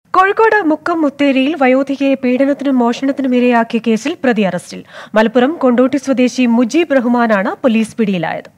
കോഴിക്കോട് മുക്കം മുത്തേരിയിൽ വയോധികയെ പീഡനത്തിനും മോഷണത്തിനും ഇരയാക്കിയ കേസിൽ പ്രതി അറസ്റ്റിൽ മലപ്പുറം കൊണ്ടോട്ടി സ്വദേശി മുജീബ് റഹ്മാനാണ് പോലീസ് പിടിയിലായത്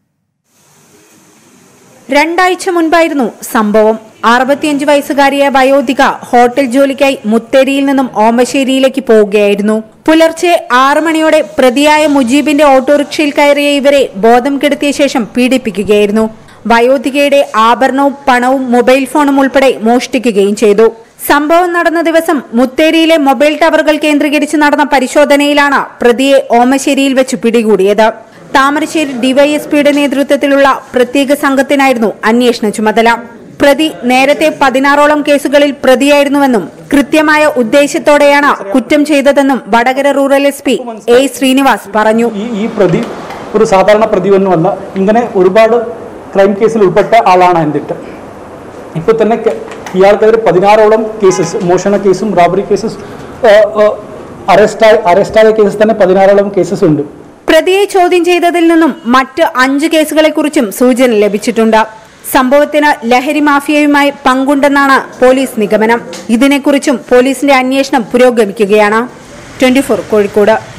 രണ്ടാഴ്ച മുൻപായിരുന്നു സംഭവം അറുപത്തിയഞ്ച് വയസ്സുകാരിയായ വയോധിക ഹോട്ടൽ ജോലിക്കായി മുത്തേരിയിൽ നിന്നും ഓമശ്ശേരിയിലേക്ക് പോവുകയായിരുന്നു പുലർച്ചെ ആറു മണിയോടെ പ്രതിയായ മുജീബിന്റെ ഓട്ടോറിക്ഷയിൽ കയറിയ ഇവരെ ബോധം കെടുത്തിയ ശേഷം പീഡിപ്പിക്കുകയായിരുന്നു വയോധികയുടെ ആഭരണവും പണവും മൊബൈൽ ഫോണും ഉൾപ്പെടെ മോഷ്ടിക്കുകയും ചെയ്തു സംഭവം നടന്ന ദിവസം മുത്തേരിയിലെ മൊബൈൽ ടവറുകൾ കേന്ദ്രീകരിച്ച് നടന്ന പരിശോധനയിലാണ് പ്രതിയെ ഓമശ്ശേരിയിൽ വെച്ച് പിടികൂടിയത് താമരശ്ശേരി ഡിവൈഎസ്പിയുടെ നേതൃത്വത്തിലുള്ള പ്രത്യേക സംഘത്തിനായിരുന്നു അന്വേഷണ ചുമതല പ്രതി നേരത്തെ പതിനാറോളം കേസുകളിൽ പ്രതിയായിരുന്നുവെന്നും കൃത്യമായ ഉദ്ദേശത്തോടെയാണ് കുറ്റം ചെയ്തതെന്നും Vadakara rural S P A Srinivas പറഞ്ഞു ഈ ഈ പ്രതി ഒരു സാധാരണ പ്രതിയൊന്നുമല്ല ഇങ്ങനെ ഒരുപാട് ക്രൈം കേസിൽ ഉൾപ്പെട്ട ആളാണ് എന്നിട്ട് ഇപ്പോൾ തന്നെ കെ- ഇയാൾക്കെതിരെ പതിനാറോളം കേസസ് മോഷണ കേസും റോബറി കേസസ് അറസ്റ്റായ അറസ്റ്റായ കേസസ് തന്നെ പതിനാറോളം കേസസ് ഉണ്ട് പ്രതിയെ ചോദ്യം ചെയ്തതിൽ നിന്നും മറ്റ് അഞ്ച് കേസുകളെക്കുറിച്ചും സൂചന ലഭിച്ചിട്ടുണ്ട് സംഭവത്തിന് ലഹരി മാഫിയയുമായി പങ്കുണ്ടെന്നാണ് പോലീസ് നിഗമനം ഇതിനെക്കുറിച്ചും പോലീസിന്റെ അന്വേഷണം പുരോഗമിക്കുകയാണ് ട്വന്റി കോഴിക്കോട്